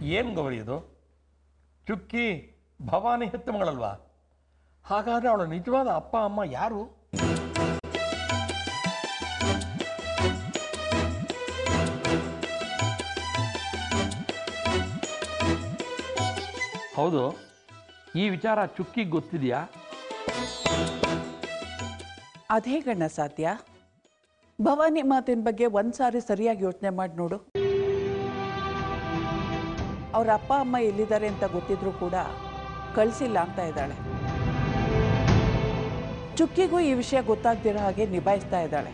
ಏನು ಗೌರಿ ಇದು ಚುಕ್ಕಿ ಭವಾನಿ ಹೆತ್ತ ಮಗಳಲ್ವಾ ಹಾಗಾದರೆ ಅವಳ ನಿಜವಾದ ಅಪ್ಪ ಅಮ್ಮ ಯಾರು ಹೌದು ಈ ವಿಚಾರ ಚುಕ್ಕಿಗೆ ಗೊತ್ತಿದೆಯಾ ಅದೇ ಗಣ್ಣ ಸಾಧ್ಯ ಭವಾನಿ ಮಾತಿನ ಬಗ್ಗೆ ಒಂದ್ಸಾರಿ ಸರಿಯಾಗಿ ಯೋಚನೆ ಮಾಡಿ ನೋಡು ಅವ್ರ ಅಪ್ಪ ಅಮ್ಮ ಎಲ್ಲಿದ್ದಾರೆ ಅಂತ ಗೊತ್ತಿದ್ರು ಕೂಡ ಕಳಿಸಿಲ್ಲ ಅಂತ ಇದ್ದಾಳೆ ಚುಕ್ಕಿಗೂ ಈ ವಿಷಯ ಗೊತ್ತಾಗ್ದಿರೋ ಹಾಗೆ ನಿಭಾಯಿಸ್ತಾ ಇದ್ದಾಳೆ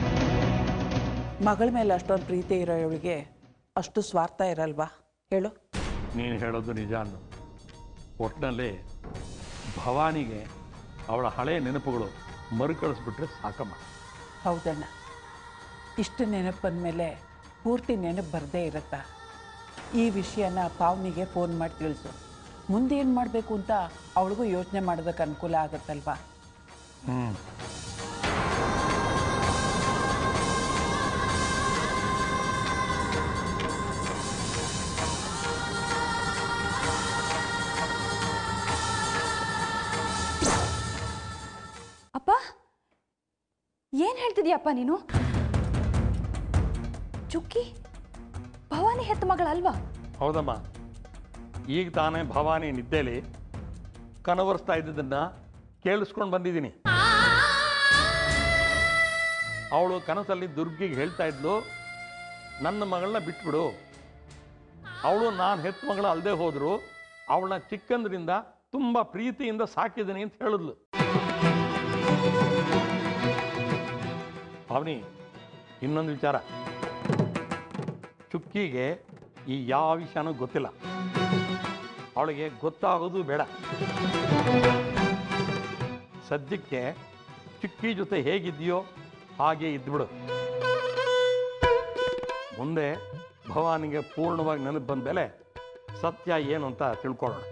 ಮಗಳ ಮೇಲೆ ಅಷ್ಟೊಂದು ಪ್ರೀತಿ ಇರೋ ಇವಳಿಗೆ ಅಷ್ಟು ಸ್ವಾರ್ಥ ಇರಲ್ವಾ ಹೇಳು ನೀನು ಹೇಳೋದು ನಿಜ ಅನ್ನು ಒಟ್ಟಿನಲ್ಲಿ ಭವಾನಿಗೆ ಅವಳ ಹಳೆಯ ನೆನಪುಗಳು ಮರುಕಳಿಸ್ಬಿಟ್ರೆ ಸಾಕಮ್ಮ ಹೌದಣ್ಣ ಇಷ್ಟು ನೆನಪು ಬಂದಮೇಲೆ ಪೂರ್ತಿ ನೆನಪು ಬರದೇ ಇರುತ್ತಾ ಈ ವಿಷಯನ ಪಾವನಿಗೆ ಫೋನ್ ಮಾಡಿ ತಿಳಿಸು ಮುಂದೆ ಏನು ಮಾಡಬೇಕು ಅಂತ ಅವಳಿಗೂ ಯೋಚನೆ ಮಾಡೋದಕ್ಕೆ ಅನುಕೂಲ ಆಗುತ್ತಲ್ವಾ ಹ್ಞೂ ಅಪ್ಪ ಏನು ಹೇಳ್ತಿದ್ಯಪ್ಪ ನೀನು ಚುಕ್ಕಿ ಭವಾನಿ ಹೆತ್ತ ಮಗಳಲ್ವಾ ಹೌದಮ್ಮ ಈಗ ತಾನೇ ಭವಾನಿ ನಿದ್ದೆಲಿ ಕನವರಿಸ್ತಾ ಇದ್ದದನ್ನ ಕೇಳಿಸ್ಕೊಂಡು ಬಂದಿದ್ದೀನಿ ಅವಳು ಕನಸಲ್ಲಿ ದುರ್ಗಿಗೆ ಹೇಳ್ತಾ ಇದ್ಲು ನನ್ನ ಮಗಳನ್ನ ಬಿಟ್ಬಿಡು ಅವಳು ನಾನು ಹೆತ್ತ ಮಗಳು ಅಲ್ಲದೆ ಹೋದ್ರು ಅವಳನ್ನ ಚಿಕ್ಕಂದ್ರಿಂದ ತುಂಬ ಪ್ರೀತಿಯಿಂದ ಸಾಕಿದ್ದೀನಿ ಅಂತ ಹೇಳಿದ್ಲು ಭಾವನಿ ಇನ್ನೊಂದು ವಿಚಾರ ಚುಕ್ಕಿಗೆ ಈ ಯಾವ ವಿಷಯನೂ ಗೊತ್ತಿಲ್ಲ ಅವಳಿಗೆ ಗೊತ್ತಾಗೋದು ಬೇಡ ಸದ್ಯಕ್ಕೆ ಚುಕ್ಕಿ ಜೊತೆ ಹೇಗಿದೆಯೋ ಹಾಗೆ ಇದ್ಬಿಡು ಮುಂದೆ ಭವಾನಿಗೆ ಪೂರ್ಣವಾಗಿ ನೆನಪು ಬಂದ ಮೇಲೆ ಸತ್ಯ ಏನು ಅಂತ ತಿಳ್ಕೊಳ್ಳೋಣ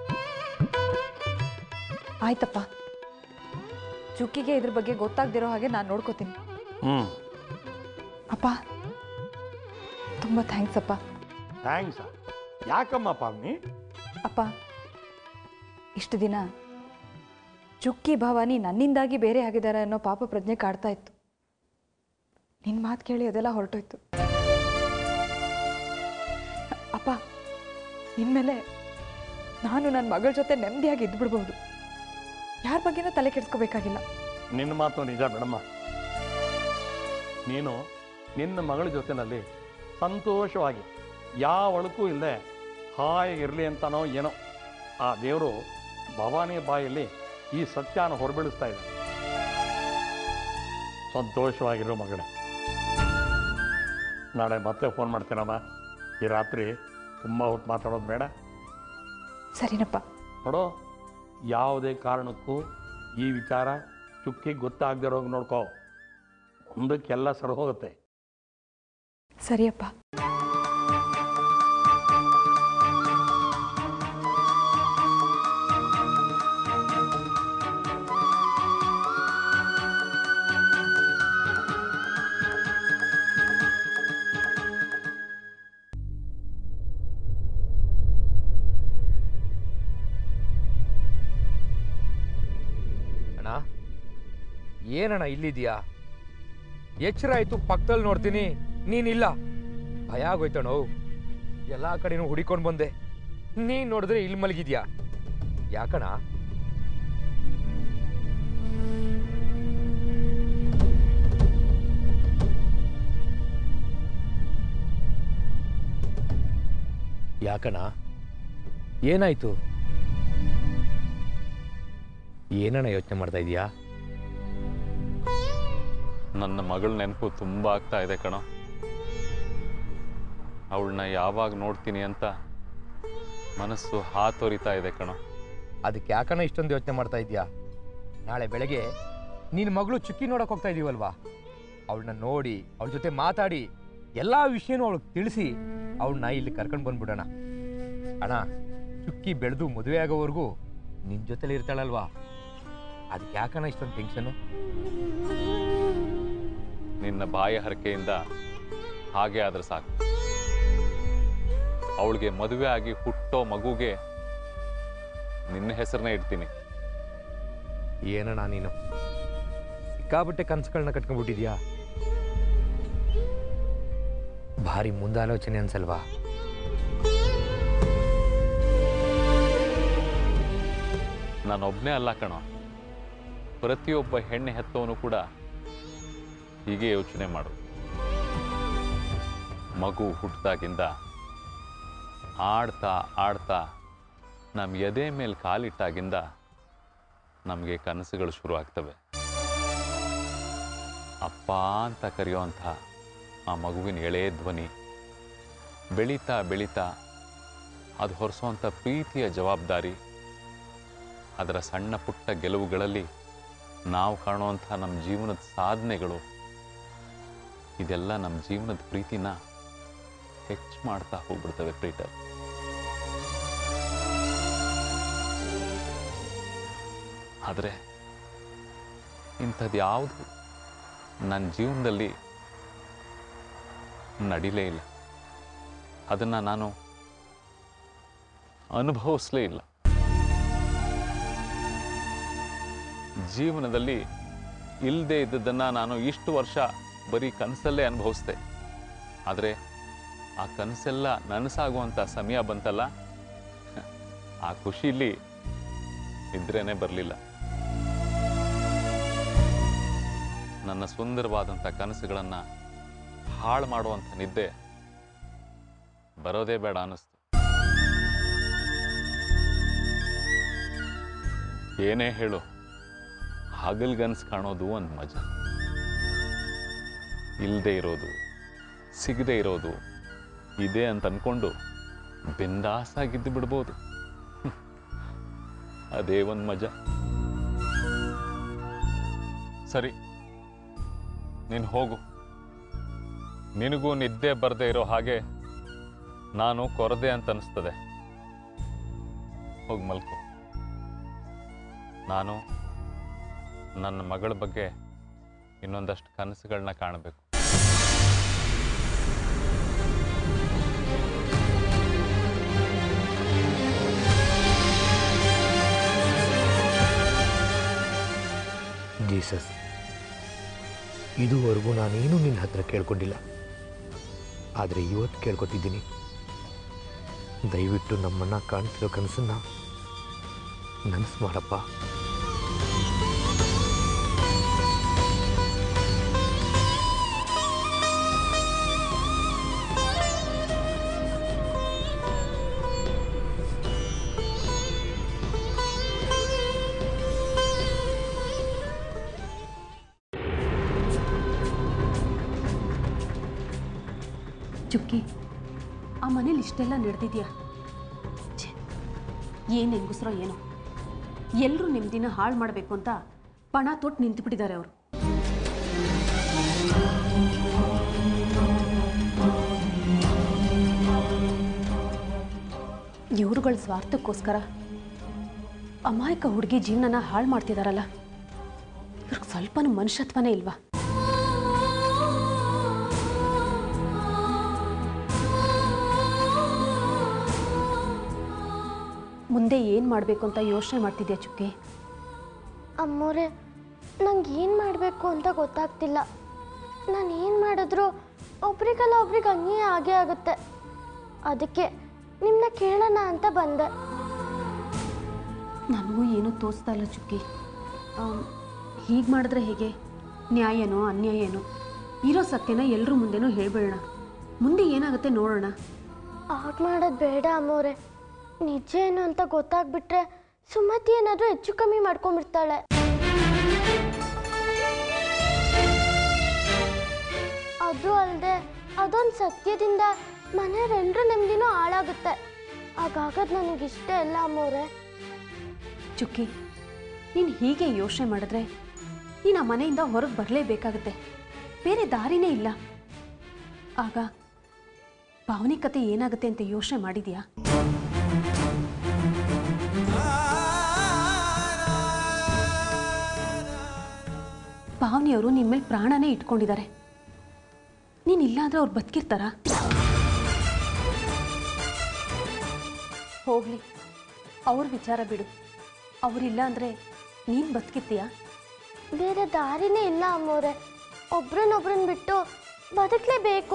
ಆಯ್ತಪ್ಪ ಚುಕ್ಕಿಗೆ ಇದ್ರ ಬಗ್ಗೆ ಗೊತ್ತಾಗ್ದಿರೋ ಹಾಗೆ ನಾನು ನೋಡ್ಕೋತೀನಿ ಹ್ಞೂ ಅಪ್ಪ ತುಂಬ ಥ್ಯಾಂಕ್ಸ್ ಅಪ್ಪ ಥ್ಯಾಂಕ್ಸ್ ಯಾಕಮ್ಮ ಪಾವ್ನಿ ಅಪ್ಪ ಇಷ್ಟು ದಿನ ಚುಕ್ಕಿ ಭವಾನಿ ನನ್ನಿಂದಾಗಿ ಬೇರೆ ಆಗಿದ್ದಾರೆ ಅನ್ನೋ ಪಾಪ ಪ್ರಜ್ಞೆ ಕಾಡ್ತಾ ಇತ್ತು ನಿನ್ನ ಮಾತು ಕೇಳಿ ಅದೆಲ್ಲ ಹೊರಟೋಯ್ತು ಅಪ್ಪ ಇನ್ಮೇಲೆ ನಾನು ನನ್ನ ಮಗಳ ಜೊತೆ ನೆಮ್ಮದಿಯಾಗಿ ಇದ್ಬಿಡ್ಬೋದು ಯಾರ ಬಗ್ಗೆನೂ ತಲೆ ಕೆಡಿಸ್ಕೋಬೇಕಾಗಿಲ್ಲ ನಿನ್ನ ಮಾತು ನಿಜ ಬೇಡಮ್ಮ ನೀನು ನಿನ್ನ ಮಗಳ ಜೊತೆನಲ್ಲಿ ಸಂತೋಷವಾಗಿ ಯಾವ ಅಳುಕೂ ಇಲ್ಲದೆ ಹಾಯಾಗಿರಲಿ ಅಂತನೋ ಏನೋ ಆ ದೇವರು ಭವಾನಿ ಬಾಯಲ್ಲಿ ಈ ಸತ್ಯನ ಹೊರಬೀಳಿಸ್ತಾ ಇದೆ ಸಂತೋಷವಾಗಿರೋ ಮಗಳೇ ನಾಳೆ ಮತ್ತೆ ಫೋನ್ ಮಾಡ್ತೀನಮ್ಮ ಈ ರಾತ್ರಿ ತುಂಬ ಹೊತ್ತು ಮಾತಾಡೋದು ಬೇಡ ಸರಿನಪ್ಪ ನೋಡೋ ಯಾವುದೇ ಕಾರಣಕ್ಕೂ ಈ ವಿಚಾರ ಚುಕ್ಕಿಗೆ ಗೊತ್ತಾಗದಿರೋಗಿ ನೋಡ್ಕೋ ಮುಂದಕ್ಕೆಲ್ಲ ಸರಿ ಹೋಗುತ್ತೆ ಸರಿಯಪ್ಪ ಅಣ್ಣ ಏನಣ್ಣ ಇಲ್ಲಿದ್ಯಾ ಎಚ್ಚರ ಆಯ್ತು ಪಕ್ಕದಲ್ಲಿ ನೋಡ್ತೀನಿ ನೀನಿಲ್ಲ ಭಯ ಆಗೋಯ್ತಣ್ಣ ಎಲ್ಲ ಕಡೆನೂ ಹುಡಿಕೊಂಡು ಬಂದೆ ನೀನ್ ನೋಡಿದ್ರೆ ಇಲ್ಲಿ ಮಲಗಿದ್ಯಾ ಯಾಕಣ ಯಾಕಣ ಏನಾಯ್ತು ಏನಣ್ಣ ಯೋಚನೆ ಮಾಡ್ತಾ ಇದೀಯಾ ನನ್ನ ಮಗಳ ನೆನಪು ತುಂಬ ಆಗ್ತಾ ಇದೆ ಕಣೋ ಅವಳನ್ನ ಯಾವಾಗ ನೋಡ್ತೀನಿ ಅಂತ ಮನಸ್ಸು ಹಾತೊರಿತಾ ಇದೆ ಕಣೋ ಅದಕ್ಕೆ ಯಾಕಣ್ಣ ಇಷ್ಟೊಂದು ಯೋಚನೆ ಮಾಡ್ತಾ ಇದೀಯಾ ನಾಳೆ ಬೆಳಗ್ಗೆ ನಿನ್ನ ಮಗಳು ಚುಕ್ಕಿ ನೋಡಕ್ ಹೋಗ್ತಾ ಇದೀವಲ್ವಾ ಅವಳನ್ನ ನೋಡಿ ಅವಳ ಜೊತೆ ಮಾತಾಡಿ ಎಲ್ಲ ವಿಷಯನೂ ಅವಳಿಗೆ ತಿಳಿಸಿ ಅವಳನ್ನ ಇಲ್ಲಿ ಕರ್ಕೊಂಡು ಬಂದ್ಬಿಡೋಣ ಅಣ್ಣ ಚುಕ್ಕಿ ಬೆಳೆದು ಮದುವೆ ಆಗೋವರೆಗೂ ನಿನ್ನ ಜೊತೆಲಿ ಇರ್ತಾಳಲ್ವಾ ಅದಕ್ಕೆ ಯಾಕಣ್ಣ ಇಷ್ಟೊಂದು ಟೆನ್ಷನು ನಿನ್ನ ಬಾಯ ಹರಕೆಯಿಂದ ಹಾಗೆ ಆದ್ರೆ ಸಾಕು ಅವಳಿಗೆ ಮದುವೆ ಆಗಿ ಹುಟ್ಟೋ ಮಗುಗೆ ನಿನ್ನ ಹೆಸರನ್ನೇ ಇಡ್ತೀನಿ ಏನಣ್ಣ ನೀನು ಸಿಕ್ಕಾಬಟ್ಟೆ ಕನಸುಗಳನ್ನ ಕಟ್ಕೊಂಡ್ಬಿಟ್ಟಿದ್ಯಾ ಭಾರಿ ಮುಂದಾಲೋಚನೆ ಅನ್ಸಲ್ವಾ ನಾನೊಬ್ಬನೇ ಅಲ್ಲ ಕಣೋ ಪ್ರತಿಯೊಬ್ಬ ಹೆಣ್ಣು ಹೆತ್ತವನು ಕೂಡ ಹೀಗೆ ಯೋಚನೆ ಮಾಡು ಮಗು ಹುಟ್ಟಿದಾಗಿಂದ ಆಡ್ತಾ ಆಡ್ತಾ ನಮ್ಮ ಎದೆ ಮೇಲೆ ಕಾಲಿಟ್ಟಾಗಿಂದ ನಮಗೆ ಕನಸುಗಳು ಶುರು ಆಗ್ತವೆ ಅಪ್ಪ ಅಂತ ಕರೆಯುವಂಥ ಆ ಮಗುವಿನ ಎಳೆ ಧ್ವನಿ ಬೆಳೀತಾ ಬೆಳೀತಾ ಅದು ಹೊರಿಸುವಂಥ ಪ್ರೀತಿಯ ಜವಾಬ್ದಾರಿ ಅದರ ಸಣ್ಣ ಪುಟ್ಟ ಗೆಲುವುಗಳಲ್ಲಿ ನಾವು ಕಾಣುವಂಥ ನಮ್ಮ ಜೀವನದ ಸಾಧನೆಗಳು ಇದೆಲ್ಲ ನಮ್ಮ ಜೀವನದ ಪ್ರೀತಿನ ಹೆಚ್ಚು ಮಾಡ್ತಾ ಹೋಗ್ಬಿಡ್ತವೆ ಪ್ರೀಟರ್ ಆದರೆ ಇಂಥದ್ದು ಯಾವುದು ನನ್ನ ಜೀವನದಲ್ಲಿ ನಡೀಲೇ ಇಲ್ಲ ಅದನ್ನು ನಾನು ಅನುಭವಿಸ್ಲೇ ಇಲ್ಲ ಜೀವನದಲ್ಲಿ ಇಲ್ಲದೆ ಇದ್ದದ್ದನ್ನು ನಾನು ಇಷ್ಟು ವರ್ಷ ಬರೀ ಕನಸಲ್ಲೇ ಅನುಭವಿಸ್ದೆ ಆದರೆ ಆ ಕನಸೆಲ್ಲ ನನಸಾಗುವಂಥ ಸಮಯ ಬಂತಲ್ಲ ಆ ಖುಷಿಲಿ ನಿದ್ರೇನೆ ಬರಲಿಲ್ಲ ನನ್ನ ಸುಂದರವಾದಂಥ ಕನಸುಗಳನ್ನು ಹಾಳು ಮಾಡುವಂಥ ನಿದ್ದೆ ಬರೋದೇ ಬೇಡ ಅನ್ನಿಸ್ತು ಏನೇ ಹೇಳು ಹಗಲ್ಗನ್ಸ್ ಕಾಣೋದು ಒಂದು ಮಜಾ ಇಲ್ಲದೆ ಇರೋದು ಸಿಗದೆ ಇರೋದು ಇದೆ ಅಂತ ಅನ್ಕೊಂಡು ಬಿಂದಾಸಾಗಿದ್ದು ಬಿಡ್ಬೋದು ಹ್ಮ್. ಅದೇ ಒಂದು ಮಜಾ ಸರಿ ನೀನು ಹೋಗು ನಿನಗೂ ನಿದ್ದೆ ಬರದೆ ಇರೋ ಹಾಗೆ ನಾನು ಕೊರದೆ ಅಂತ ಅನಿಸ್ತದೆ ಹೋಗಿ ಮಲ್ಕೊ ನಾನು ನನ್ನ ಮಗಳ ಬಗ್ಗೆ ಇನ್ನೊಂದಷ್ಟು ಕನಸುಗಳನ್ನ ಕಾಣಬೇಕು ಜೀಸಸ್ ಇದುವರೆಗೂ ನಾನೇನು ನಿನ್ನ ಹತ್ರ ಕೇಳ್ಕೊಂಡಿಲ್ಲ ಆದರೆ ಇವತ್ತು ಕೇಳ್ಕೊತಿದ್ದೀನಿ ದಯವಿಟ್ಟು ನಮ್ಮನ್ನ ಕಾಣ್ತಿರೋ ಕನಸನ್ನ ನನಸು ಮಾಡಪ್ಪ ಚುಕ್ಕಿ ಆ ಮನೇಲಿ ಇಷ್ಟೆಲ್ಲ ನಡೆದಿದ್ಯಾ ಏನು ಹೆಂಗಸ್ರೋ ಏನೋ ಎಲ್ಲರೂ ನೆಮ್ಮದಿನ ಹಾಳು ಮಾಡಬೇಕು ಅಂತ ಪಣ ತೊಟ್ಟು ನಿಂತುಬಿಟ್ಟಿದ್ದಾರೆ ಅವರು ಇವ್ರುಗಳ ಸ್ವಾರ್ಥಕ್ಕೋಸ್ಕರ ಅಮಾಯಕ ಹುಡುಗಿ ಜೀವನನ ಹಾಳು ಮಾಡ್ತಿದಾರಲ್ಲ ಇವ್ರಿಗೆ ಸ್ವಲ್ಪನೂ ಮನುಷ್ಯತ್ವನೇ ಇಲ್ವಾ ಮುಂದೆ ಏನು ಮಾಡಬೇಕು ಅಂತ ಯೋಚನೆ ಮಾಡ್ತಿದ್ಯಾ ಚುಕ್ಕಿ ಅಮ್ಮೋರೆ ನಂಗೆ ಏನು ಮಾಡಬೇಕು ಅಂತ ಗೊತ್ತಾಗ್ತಿಲ್ಲ ನಾನು ಏನು ಮಾಡಿದ್ರು ಒಬ್ರಿಗಲ್ಲ ಒಬ್ರಿಗೆ ಅನ್ಯಾಯ ಆಗೇ ಆಗುತ್ತೆ ಅದಕ್ಕೆ ನಿಮ್ಮನ್ನ ಕೇಳೋಣ ಅಂತ ಬಂದೆ ನನಗೂ ಏನೂ ತೋಚ್ತಾ ಇಲ್ಲ ಚುಕ್ಕಿ ಹೀಗೆ ಮಾಡಿದ್ರೆ ಹೇಗೆ ನ್ಯಾಯನೋ ಅನ್ಯಾಯನೋ ಇರೋ ಸತ್ಯನ ಎಲ್ಲರ ಮುಂದೆನೂ ಹೇಳ್ಬೇಡೋಣ ಮುಂದೆ ಏನಾಗುತ್ತೆ ನೋಡೋಣ ಆಗ ಮಾಡೋದು ಬೇಡ ಅಮ್ಮೋರೆ ನಿಜ ಏನು ಅಂತ ಗೊತ್ತಾಗ್ಬಿಟ್ರೆ ಸುಮತಿ ಏನಾದರೂ ಹೆಚ್ಚು ಕಮ್ಮಿ ಮಾಡ್ಕೊಂಡ್ಬಿಡ್ತಾಳೆ ಅದು ಅಲ್ಲದೆ ಅದೊಂದು ಸತ್ಯದಿಂದ ಮನೆಯವರೆಲ್ಲರೂ ನೆಮ್ಮದಿನೂ ಹಾಳಾಗುತ್ತೆ ಹಾಗಾಗದು ನನಗಿಷ್ಟ ಇಲ್ಲ ಅಮ್ಮೋರೆ ಚುಕ್ಕಿ ನೀನು ಹೀಗೆ ಯೋಚನೆ ಮಾಡಿದ್ರೆ ನೀನು ಆ ಮನೆಯಿಂದ ಹೊರಗೆ ಬರಲೇಬೇಕಾಗತ್ತೆ ಬೇರೆ ದಾರಿನೇ ಇಲ್ಲ ಆಗ ಭಾವನಿಕತೆ ಏನಾಗುತ್ತೆ ಅಂತ ಯೋಚನೆ ಮಾಡಿದ್ಯಾ ಭಾವನಿಯವರು ನಿನ್ನ ಮೇಲೆ ಪ್ರಾಣನೇ ಇಟ್ಕೊಂಡಿದ್ದಾರೆ ನೀನು ಇಲ್ಲ ಅಂದ್ರೆ ಅವ್ರು ಬದುಕಿರ್ತಾರಾ ಹೋಗಲಿ ಅವ್ರ ವಿಚಾರ ಬಿಡು ಅವರಿಲ್ಲ ಅಂದರೆ ನೀನು ಬದುಕಿತ್ತೀಯಾ ಬೇರೆ ದಾರಿನೇ ಇಲ್ಲ ಅಮ್ಮೋರೆ ಒಬ್ರನ್ನೊಬ್ರನ್ನ ಬಿಟ್ಟು ಬದುಕಲೇಬೇಕು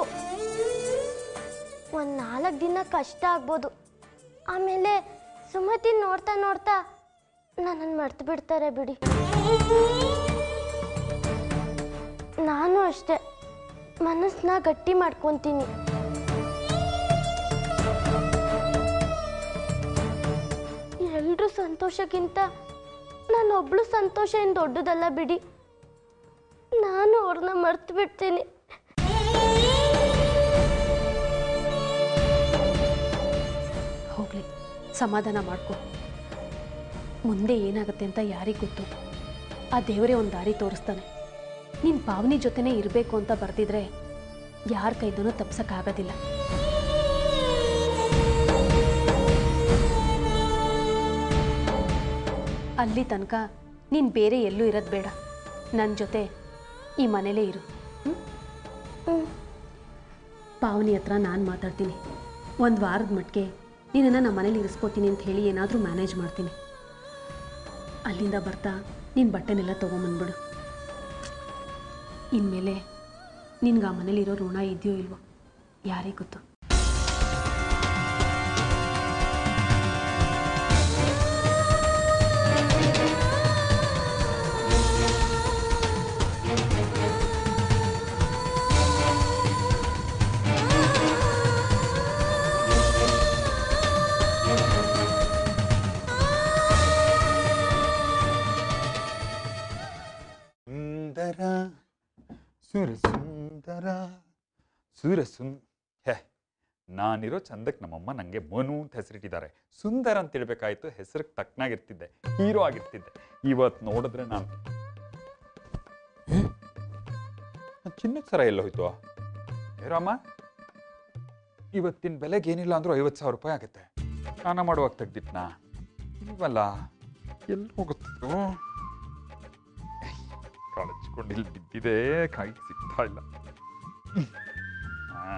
ಒಂದು ನಾಲ್ಕು ದಿನ ಕಷ್ಟ ಆಗ್ಬೋದು ಆಮೇಲೆ ಸುಮತಿ ನೋಡ್ತಾ ನೋಡ್ತಾ ನನ್ನನ್ನು ಮರ್ತು ಬಿಡ್ತಾರೆ ಬಿಡಿ ನಾನು ಅಷ್ಟೇ ಮನಸ್ಸನ್ನ ಗಟ್ಟಿ ಮಾಡ್ಕೊತೀನಿ ಎಲ್ರೂ ಸಂತೋಷಕ್ಕಿಂತ ನಾನೊಬ್ಳು ಸಂತೋಷ ಏನು ದೊಡ್ಡದಲ್ಲ ಬಿಡಿ ನಾನು ಅವ್ರನ್ನ ಮರ್ತು ಬಿಡ್ತೀನಿ ಹೋಗಲಿ ಸಮಾಧಾನ ಮಾಡ್ಕೊ ಮುಂದೆ ಏನಾಗುತ್ತೆ ಅಂತ ಯಾರಿಗೆ ಗೊತ್ತು ಆ ದೇವರೇ ಒಂದು ದಾರಿ ತೋರಿಸ್ತಾನೆ ನೀನು ಭಾವನೆ ಜೊತೆನೇ ಇರಬೇಕು ಅಂತ ಬರ್ತಿದ್ರೆ ಯಾರ ಕೈದೂ ತಪ್ಸಕ್ಕಾಗೋದಿಲ್ಲ ಅಲ್ಲಿ ತನಕ ನೀನು ಬೇರೆ ಎಲ್ಲೂ ಇರೋದು ಬೇಡ ನನ್ನ ಜೊತೆ ಈ ಮನೇಲೇ ಇರು ಹ್ಞೂ ಪಾವನಿ ಹತ್ರ ನಾನು ಮಾತಾಡ್ತೀನಿ ಒಂದು ವಾರದ ಮಟ್ಟಿಗೆ ನಿನ್ನನ್ನು ನಮ್ಮ ಮನೇಲಿ ಇರಿಸ್ಕೋತೀನಿ ಅಂತ ಹೇಳಿ ಏನಾದರೂ ಮ್ಯಾನೇಜ್ ಮಾಡ್ತೀನಿ ಅಲ್ಲಿಂದ ಬರ್ತಾ ನಿನ್ನ ಬಟ್ಟೆನೆಲ್ಲ ತೊಗೊಂಬಂದ್ಬಿಡು ಇನ್ಮೇಲೆ ನಿನ್ಗೆ ಆ ಮನೇಲಿರೋ ಋಣ ಇದೆಯೋ ಇಲ್ವೋ ಯಾರಿಗೆ ಗೊತ್ತು ಸುಂದರ ಸುರ ಸುಂದರ ಸುರ ಸುಂ ಹೇ ನಾನಿರೋ ಚಂದಕ್ಕೆ ನಮ್ಮಮ್ಮ ನನಗೆ ಮನು ಅಂತ ಹೆಸರಿಟ್ಟಿದ್ದಾರೆ ಸುಂದರ ಅಂತ ಇಡ್ಬೇಕಾಯ್ತು ಹೆಸರಿಗೆ ತಕ್ಕನಾಗಿರ್ತಿದ್ದೆ ಹೀರೋ ಆಗಿರ್ತಿದ್ದೆ ಇವತ್ತು ನೋಡಿದ್ರೆ ನಾನು ಹೇ? ನನ್ ಚಿನ್ನದ ಸರ ಎಲ್ಲ ಹೋಯ್ತು ಏ ರಾಮ ಇವತ್ತಿನ ಬೆಲೆಗೆ ಏನಿಲ್ಲ ಅಂದ್ರೂ ಐವತ್ತು ಸಾವಿರ ರೂಪಾಯಿ ಆಗುತ್ತೆ ಸ್ನಾನ ಮಾಡುವಾಗ ತೆಗ್ದಿಟ್ನಾ ಇಲ್ವಲ್ಲ ಎಲ್ಲಿ ಹೋಗುತ್ತದು ಕಳಚ್ಕೊಂಡು ಇಲ್ಲಿ ಬಿದ್ದಿದೆ ಕೈಗೆ ಸಿಗ್ತಾ ಇಲ್ಲ ಆ.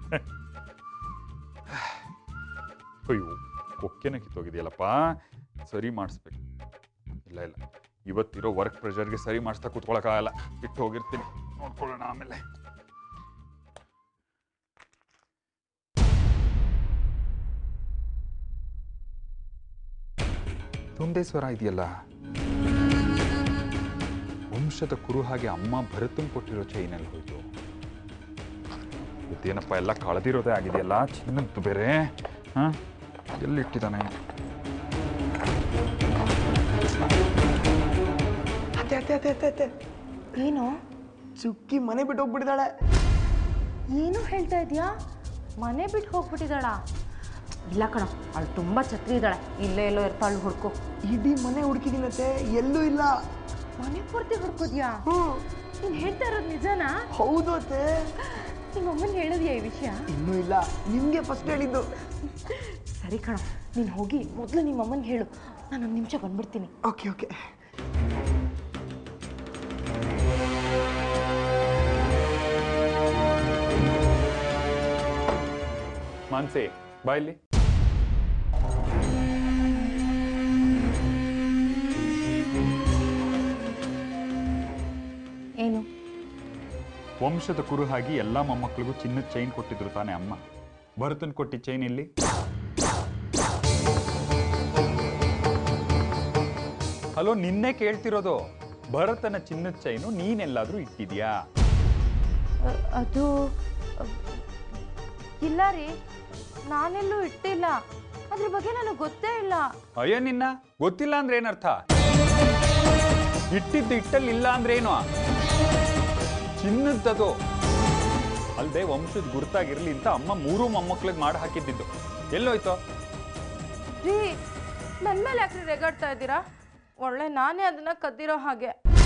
ಅಯ್ಯೋ ಕೊಕ್ಕೆನ ಕಿತ್ತೋಗಿದೆಯಲ್ಲಪ್ಪ ಸರಿ ಮಾಡಿಸ್ಬೇಕು ಇಲ್ಲ ಇಲ್ಲ ಇವತ್ತಿರೋ ವರ್ಕ್ ಪ್ರೆಷರ್ಗೆ ಸರಿ ಮಾಡಿಸ್ತಾ ಕೂತ್ಕೊಳಕ್ಕಾಗಲ್ಲ ಬಿಟ್ಟು ಹೋಗಿರ್ತೀನಿ ನೋಡ್ಕೊಳ್ಳೋಣ ಆಮೇಲೆ ತುಂಡೇಶ್ವರ ಇದೆಯಲ್ಲ ವಂಶದ ಕುರು ಹಾಗೆ ಅಮ್ಮ ಭರತನ್ ಕೊಟ್ಟಿರೋ ಚೈನಲ್ಲಿ ಹೋಯ್ತು ಇದೇನಪ್ಪ ಎಲ್ಲ ಕಳೆದಿರೋದೇ ಆಗಿದೆಯಲ್ಲ ಚಿನ್ನದ್ದು ಬೇರೆ ಹಾ ಎಲ್ಲಿಟ್ಟಿದ್ದಾನೆ ಅತ್ತೆ ಅತ್ತೆ ಅತ್ತೆ ಅತ್ತೆ ಅತ್ತೆ ಏನು ಚುಕ್ಕಿ ಮನೆ ಬಿಟ್ಟು ಹೋಗ್ಬಿಟ್ಟಿದ್ದಾಳೆ ಏನು ಹೇಳ್ತಾ ಇದೀಯಾ ಮನೆ ಬಿಟ್ಟು ಹೋಗ್ಬಿಟ್ಟಿದ್ದಾಳ ಇಲ್ಲ ಕಣ ಅವಳು ತುಂಬ ಛತ್ರಿ ಇದ್ದಾಳೆ ಇಲ್ಲೇ ಎಲ್ಲೋ ಇರ್ತಾಳು ಹುಡ್ಕೋ ಇಡೀ ಮನೆ ಹುಡುಕಿದ್ದೀನತ್ತೆ ಎಲ್ಲೂ ಇಲ್ಲ ಮನೆ ಪೂರ್ತಿ ಹುಡ್ಕೋದ್ಯಾ ಹ್ಞೂ ನೀನು ಹೇಳ್ತಾ ಇರೋದು ನಿಜನಾ ಹೌದು ಅತ್ತೆ ನಿಮ್ಮ ಅಮ್ಮನ ಹೇಳಿದ್ಯಾ ಈ ವಿಷಯ ಇನ್ನೂ ಇಲ್ಲ ನಿಮಗೆ ಫಸ್ಟ್ ಹೇಳಿದ್ದು ಸರಿ ಕಣ ನೀನು ಹೋಗಿ ಮೊದಲು ನಿಮ್ಮ ಅಮ್ಮನಿಗೆ ಹೇಳು ನಾನು ಒಂದು ನಿಮಿಷ ಬಂದ್ಬಿಡ್ತೀನಿ ಓಕೆ ಓಕೆ ಮಾನ್ಸಿ ಬಾಯಲ್ಲಿ ಏನು ವಂಶದ ಕುರು ಹಾಗೆ ಎಲ್ಲ ಮೊಮ್ಮಕ್ಕಳಿಗೂ ಚಿನ್ನದ ಚೈನ್ ಕೊಟ್ಟಿದ್ರು ತಾನೇ ಅಮ್ಮ ಭರತನ್ ಕೊಟ್ಟಿ ಚೈನ್ ಇಲ್ಲಿ ಹಲೋ ನಿನ್ನೆ ಕೇಳ್ತಿರೋದು ಭರತನ ಚಿನ್ನದ ಚೈನು ನೀನೆಲ್ಲಾದ್ರೂ ಇಟ್ಟಿದ್ಯಾ ಅದು ಇಲ್ಲ ರೀ ನಾನೆಲ್ಲೂ ಇಟ್ಟಿಲ್ಲ ಅದ್ರ ಬಗ್ಗೆ ನನಗೆ ಗೊತ್ತೇ ಇಲ್ಲ ಅಯ್ಯ ನಿನ್ನ ಗೊತ್ತಿಲ್ಲ ಅಂದ್ರೆ ಏನರ್ಥ ಇಟ್ಟಿದ್ದು ಇಟ್ಟಲ್ಲಿ ಇಲ್ಲ ಅಂದ್ರೆ ಏನು ಚಿನ್ನದ್ದದು ಅಲ್ದೆ ವಂಶದ ಗುರುತಾಗಿರ್ಲಿ ಅಂತ ಅಮ್ಮ ಮೂರು ಮೊಮ್ಮಕ್ಳಿಗೆ ಮಾಡಿ ಹಾಕಿದ್ದಿದ್ದು ಎಲ್ಲೋಯ್ತು ರೀ ನನ್ನ ಮೇಲೆ ಯಾಕ್ರಿ ರೆಗಾಡ್ತಾ ಇದ್ದೀರಾ ಒಳ್ಳೆ ನಾನೇ ಅದನ್ನ ಕದ್ದಿರೋ ಹಾಗೆ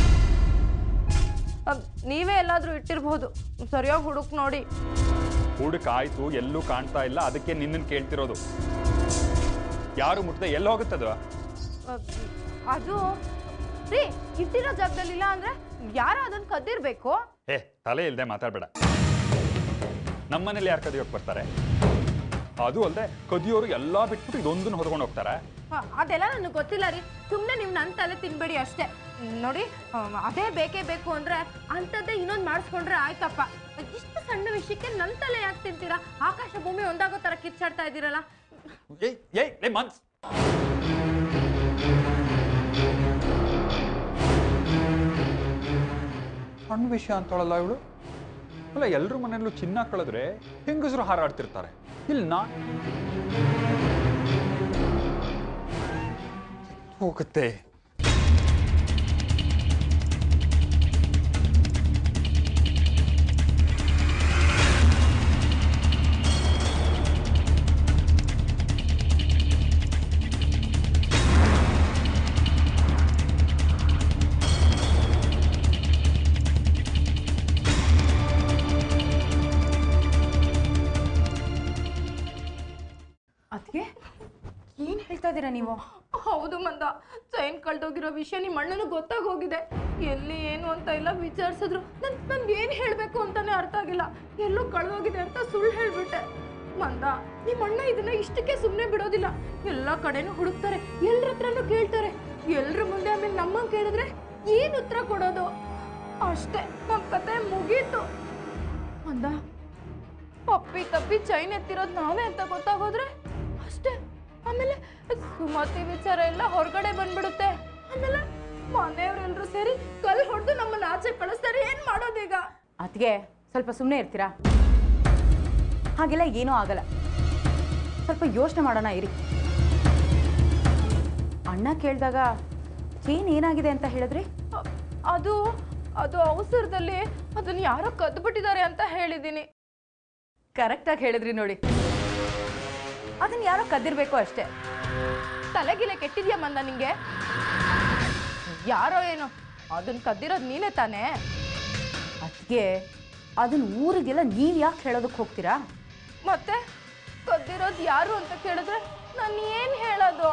ಅದ್, ನೀವೇ ಎಲ್ಲಾದ್ರೂ ಇಟ್ಟಿರ್ಬೋದು ಸರಿಯಾಗಿ ಹುಡುಕ್ ನೋಡಿ ಹುಡುಕ್ ಆಯ್ತು ಎಲ್ಲೂ ಕಾಣ್ತಾ ಇಲ್ಲ ಅದಕ್ಕೆ ನಿನ್ನನ್ನು ಕೇಳ್ತಿರೋದು ಯಾರು ಮುಟ್ಟದೆ ಎಲ್ಲಿ ಹೋಗುತ್ತದು ಅದ್, ಅದು ರೀ ಇಟ್ಟಿರೋ ಜಾಗದಲ್ಲಿಲ್ಲ ಅಂದ್ರೆ ಯಾರೋ ಅದನ್ನ ಕದ್ದಿರ್ಬೇಕು ಏ ತಲೆ ಇಲ್ಲದೆ ಮಾತಾಡ್ಬೇಡ ನಮ್ಮನೇಲಿ ಯಾರು ಕದಿಯೋಕೆ ಬರ್ತಾರೆ ಅದು ಅಲ್ಲದೆ ಕದಿಯೋರು ಎಲ್ಲ ಬಿಟ್ಬಿಟ್ಟು ಇದೊಂದನ್ನು ಹೊತ್ಕೊಂಡು ಹೋಗ್ತಾರೆ ಹ, ಅದೆಲ್ಲ ನನಗೆ ಗೊತ್ತಿಲ್ಲ ರೀ ಸುಮ್ಮನೆ ನೀವು ನನ್ನ ತಲೆ ತಿನ್ಬೇಡಿ ಅಷ್ಟೇ ನೋಡಿ ಆ, ಅದೇ ಬೇಕೇ ಬೇಕು ಅಂದ್ರೆ ಅಂಥದ್ದೇ ಇನ್ನೊಂದು ಮಾಡಿಸ್ಕೊಂಡ್ರೆ ಆಯ್ತಪ್ಪ ಇಷ್ಟು ಸಣ್ಣ ವಿಷಯಕ್ಕೆ ನನ್ನ ತಲೆ ಯಾಕೆ ತಿಂತೀರಾ ಆಕಾಶ ಭೂಮಿ ಒಂದಾಗೋ ಥರ ಕಿಚ್ಚಾಡ್ತಾ ಇದ್ದೀರಲ್ಲ ಏಯ್ ಏಯ್ ಲೇ ಮನ್ಸ್ ಸಣ್ಣ ವಿಷಯ ಅಂತಳಲ್ಲ ಇವಳು ಅಲ್ಲ ಎಲ್ಲರ ಮನೆಯಲ್ಲೂ ಚಿನ್ನ ಕಳೆದ್ರೆ ಹೆಂಗಸರು ಹಾರಾಡ್ತಿರ್ತಾರೆ ಇಲ್ಲಿ ನಾ ಹೋಗುತ್ತೆ ಅದಕ್ಕೆ ಏನು ಹೇಳ್ತಾ ಇದ್ದೀರಾ ನೀವು ಹೌದು ಮಂದ ಚೈನ್ ಕಳ್ದೋಗಿರೋ ವಿಷಯ ನಿಮ್ಮ ಅಣ್ಣನಿಗೆ ಗೊತ್ತಾಗೋಗಿದೆ ಎಲ್ಲಿ ಏನು ಅಂತ ಎಲ್ಲ ವಿಚಾರಿಸಿದ್ರು ನನ್ ನನ್ಗೆ ಏನು ಹೇಳಬೇಕು ಅಂತಾನೆ ಅರ್ಥ ಆಗಿಲ್ಲ ಎಲ್ಲೋ ಕಳ್ದೋಗಿದೆ ಅಂತ ಸುಳ್ಳು ಹೇಳ್ಬಿಟ್ಟೆ ಮಂದ ನಿಮ್ಮ ಅಣ್ಣ ಇದನ್ನ ಇಷ್ಟಕ್ಕೆ ಸುಮ್ಮನೆ ಬಿಡೋದಿಲ್ಲ ಎಲ್ಲ ಕಡೆನೂ ಹುಡುಕ್ತಾರೆ ಎಲ್ಲರ ಹತ್ರನೂ ಕೇಳ್ತಾರೆ ಎಲ್ರ ಮುಂದೆ ಆಮೇಲೆ ನಮ್ಮಂಗೆ ಕೇಳಿದ್ರೆ ಏನು ಉತ್ತರ ಕೊಡೋದು ಅಷ್ಟೇ ನಮ್ಮ ಕತೆ ಮುಗೀತು ಮಂದ ಅಪ್ಪಿ ತಪ್ಪಿ ಚೈನ್ ಎತ್ತಿರೋದು ನಾವೇ ಅಂತ ಗೊತ್ತಾಗೋದ್ರೆ ಅಷ್ಟೇ ಆಮೇಲೆ ಸುಮತಿ ವಿಚಾರ ಎಲ್ಲ ಹೊರಗಡೆ ಬಂದ್ಬಿಡುತ್ತೆ ಆಮೇಲೆ ಮನೆಯವರೆಲ್ಲರೂ ಸೇರಿ ಕಲ್ ಹೊಡೆದು ನಮ್ಮನ್ನ ಆಚೆ ಕಳಿಸ್ತಾರೆ ಏನ್ ಮಾಡೋದೀಗ ಅದಕ್ಕೆ ಸ್ವಲ್ಪ ಸುಮ್ಮನೆ ಇರ್ತೀರಾ ಹಾಗೆಲ್ಲ ಏನೂ ಆಗಲ್ಲ ಸ್ವಲ್ಪ ಯೋಚನೆ ಮಾಡೋಣ ಇರಿ ಅಣ್ಣ ಕೇಳಿದಾಗ ಚೇನ್ ಏನಾಗಿದೆ ಅಂತ ಹೇಳಿದ್ರಿ ಅ- ಅದು ಅದು ಅವಸರದಲ್ಲಿ ಅದನ್ನ ಯಾರೋ ಕದ್ಬಿಟ್ಟಿದ್ದಾರೆ ಅಂತ ಹೇಳಿದ್ದೀನಿ ಕರೆಕ್ಟಾಗಿ ಹೇಳಿದ್ರಿ ನೋಡಿ ಅದನ್ನ ಯಾರೋ ಕದ್ದಿರ್ಬೇಕು ಅಷ್ಟೇ ತಲೆಗಿಲೆ ಕೆಟ್ಟಿದ್ಯಾ ಮಂದ ನಿಂಗೆ ಯಾರೋ ಏನೋ ಅದನ್ನ ಕದ್ದಿರೋದು ನೀನೇ ತಾನೇ ಅದಕ್ಕೆ ಅದನ್ನ ಊರಿಗೆಲ್ಲ ನೀವು ಯಾಕೆ ಹೇಳೋದಕ್ಕೆ ಹೋಗ್ತೀರಾ ಮತ್ತೆ ಕದ್ದಿರೋದು ಯಾರು ಅಂತ ಕೇಳಿದ್ರೆ ನಾನು ಏನು ಹೇಳೋದು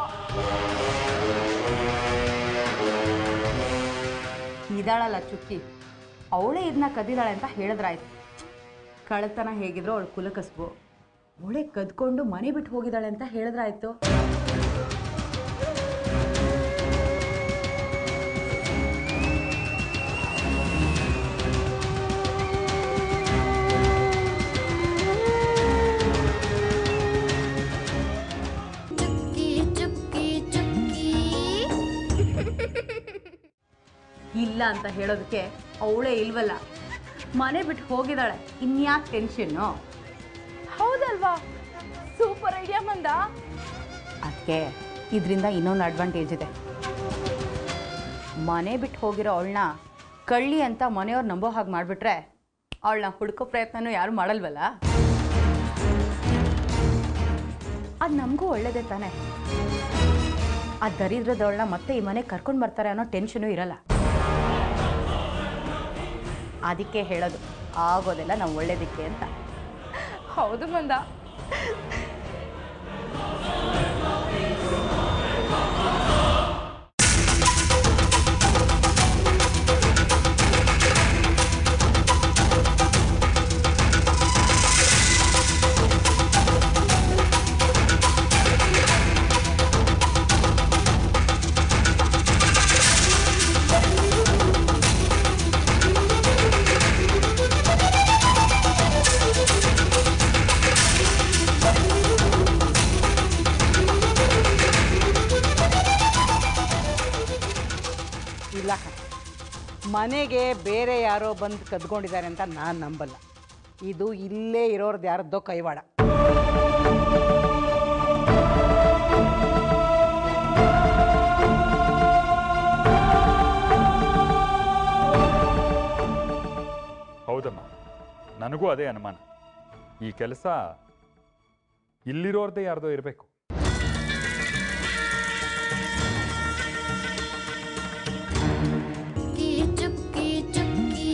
ಇದಾಳಲ್ಲ ಚುಕ್ಕಿ ಅವಳೇ ಇದನ್ನ ಕದ್ದಿದ್ದಾಳೆ ಅಂತ ಹೇಳಿದ್ರಾಯ್ತು ಕಳ್ಳತನ ಹೇಗಿದ್ರು ಅವಳು ಕುಲಕಸ್ಬು ಅವಳೇ ಕದ್ಕೊಂಡು ಮನೆ ಬಿಟ್ಟು ಹೋಗಿದ್ದಾಳೆ ಅಂತ ಹೇಳಿದ್ರಾಯ್ತು ಚುಕ್ಕಿ ಚುಕ್ಕಿ ಚುಕ್ಕಿ ಇಲ್ಲ ಅಂತ ಹೇಳೋದಕ್ಕೆ ಅವಳೇ ಇಲ್ವಲ್ಲ ಮನೆ ಬಿಟ್ಟು ಹೋಗಿದ್ದಾಳೆ ಇನ್ಯಾಕೆ ಟೆನ್ಷನ್ನು ಹೌದಲ್ವಾ ಸೂಪರ್ ಐಡಿಯಾ ಮಂದ ಅದಕ್ಕೆ ಇದರಿಂದ ಇನ್ನೊಂದು ಅಡ್ವಾಂಟೇಜ್ ಇದೆ ಮನೆ ಬಿಟ್ಟು ಹೋಗಿರೋ ಅವಳನ್ನ ಕಳ್ಳಿ ಅಂತ ಮನೆಯವ್ರು ನಂಬೋ ಹಾಗೆ ಮಾಡಿಬಿಟ್ರೆ ಅವಳನ್ನ ಹುಡ್ಕೋ ಪ್ರಯತ್ನನೂ ಯಾರು ಮಾಡಲ್ವಲ್ಲ ಅದು ನಮಗೂ ಒಳ್ಳೇದೇ ತಾನೆ ಆ ದರಿದ್ರದವಳನ್ನ ಮತ್ತೆ ಈ ಮನೆಗೆ ಕರ್ಕೊಂಡು ಬರ್ತಾರೆ ಅನ್ನೋ ಟೆನ್ಷನು ಇರಲ್ಲ ಅದಕ್ಕೆ ಹೇಳೋದು ಆಗೋದೆಲ್ಲ ನಾವು ಒಳ್ಳೇದಕ್ಕೆ ಅಂತ ಹೌದು ಮಂದ ಇಲ್ಲ ಕಣೆ. ಮನೆಗೆ ಬೇರೆ ಯಾರೋ ಬಂದು ಕದ್ಕೊಂಡಿದ್ದಾರೆ ಅಂತ ನಾನು ನಂಬಲ್ಲ ಇದು ಇಲ್ಲೇ ಇರೋರ್ದು ಯಾರದ್ದೋ ಕೈವಾಡ ಹೌದಮ್ಮ ನನಗೂ ಅದೇ ಅನುಮಾನ ಈ ಕೆಲಸ ಇಲ್ಲಿರೋರ್ದೇ ಯಾರ್ದೋ ಇರಬೇಕು ಚುಕ್ಕಿ ಚುಕ್ಕಿ ಚುಕ್ಕಿ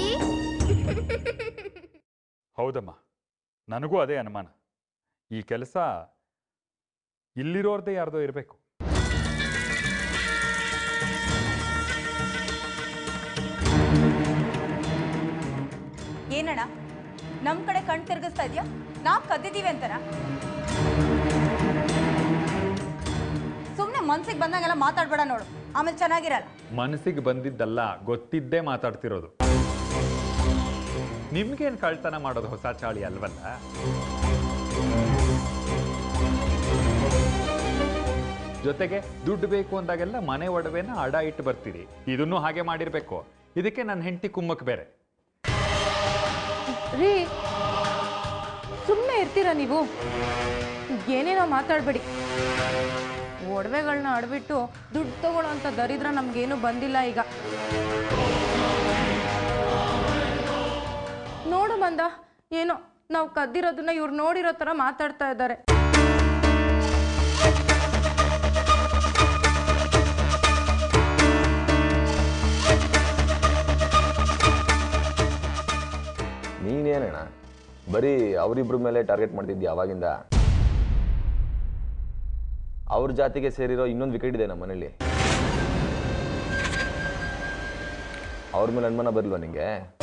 ಹೌದಮ್ಮ ನನಗೂ ಅದೇ ಅನುಮಾನ ಈ ಕೆಲಸ ಇಲ್ಲಿರೋರ್ದೇ ಯಾರ್ದೋ ಇರಬೇಕು ಏನಣ್ಣ ನಮ್ಮ ಕಡೆ ಕಣ್ ತಿರುಗಿಸ್ತಾ ಇದೆಯಾ ನಾವು ಕದ್ದಿದ್ದೀವಿ ಅಂತನಾ ಮನ್ಸಿಗೆ ಬಂದಂಗೆಲ್ಲ ಮಾತಾಡ್ಬೇಡ ನೋಡು ಆಮೇಲೆ ಚೆನ್ನಾಗಿರಲ್ಲ ಮನಸ್ಸಿಗೆ ಬಂದಿದ್ದಲ್ಲ ಗೊತ್ತಿದ್ದೇ ಮಾತಾಡ್ತಿರೋದು ನಿಮ್ಗೇನ್ ಕಳ್ತನ ಮಾಡೋದು ಹೊಸ ಚಾಳಿ ಅಲ್ವಲ್ಲ ಜೊತೆಗೆ ದುಡ್ಡು ಬೇಕು ಅಂದಾಗೆಲ್ಲ ಮನೆ ಒಡವೆನ ಅಡ ಇಟ್ಟು ಬರ್ತೀರಿ ಇದನ್ನು ಹಾಗೆ ಮಾಡಿರ್ಬೇಕು ಇದಕ್ಕೆ ನನ್ನ ಹೆಂಡತಿ ಕುಮ್ಮಕ್ ಬೇರೆ ರೀ ಸುಮ್ಮನೆ ಇರ್ತೀರಾ ನೀವು ಏನೇನೋ ಮಾತಾಡಬೇಡಿ ಒಡವೆಗಳನ್ನ ಅಡ್ಬಿಟ್ಟು ದುಡ್ಡು ತಗೊಳ್ಳೋ ಅಂತ ದರಿದ್ರ ನಮಗೇನು ಬಂದಿಲ್ಲ ಈಗ ನೋಡು ಬಂದ ಏನೋ ನಾವು ಕದ್ದಿರೋದನ್ನ ಇವ್ರು ನೋಡಿರೋ ಥರ ಮಾತಾಡ್ತಾ ಇದ್ದಾರೆ ನೀನೇನಣ್ಣ ಬರೀ ಅವರಿಬ್ರ ಮೇಲೆ ಟಾರ್ಗೆಟ್ ಮಾಡ್ತಿದ್ದೆ ಅವಾಗಿಂದ ಅವ್ರ ಜಾತಿಗೆ ಸೇರಿರೋ ಇನ್ನೊಂದು ವಿಕೆಟ್ ಇದೆ ನಮ್ಮ ಮನೇಲಿ ಅವ್ರ ಮೇಲೆ ಅನುಮಾನ ಬರಲ್ವಾ ನಿಂಗೆ